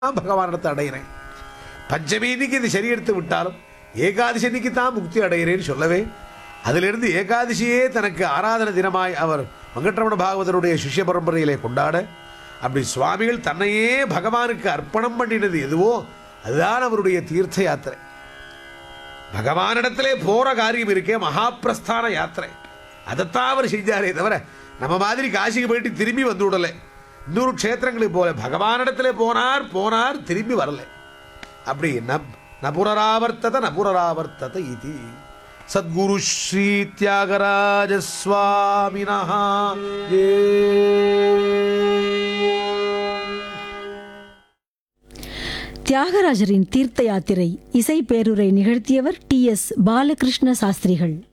நான் பகவானிடத்தை அடைகிறேன் பஞ்சமி இன்னைக்கு இந்த சரீரத்தை விட்டாலும் ஏகாதசி அன்னைக்கு தான் முக்தி அடைகிறேன்னு சொல்லவே அதிலிருந்து ஏகாதசியே தனக்கு ஆராதன தினமாய் அவர் வெங்கட்ரமண பாகவதருடைய சிஷ்ய பரம்பரையிலே கொண்டாட அப்படி சுவாமிகள் தன்னையே பகவானுக்கு அர்ப்பணம் பண்ணினது எதுவோ அதுதான் அவருடைய தீர்த்த யாத்திரை பகவானிடத்திலே போற காரியம் இருக்கே மகாபிரஸ்தான யாத்திரை அதைத்தான் அவர் செஞ்சாரே தவிர நம்ம மாதிரி காசிக்கு போயிட்டு திரும்பி வந்து விடலை இன்னொரு க்ஷேத்திரங்களுக்கு போல பகவானிடத்திலே போனார் போனார் திரும்பி வரல அப்படி ந நபுரராவர்த்தத நபுரராவர்த்தத இது சத்குரு ஸ்ரீ தியாகராஜ சுவாமினா தியாகராஜரின் தீர்த்த யாத்திரை இசை பேருரை நிகழ்த்தியவர் டி எஸ் பாலகிருஷ்ண சாஸ்திரிகள்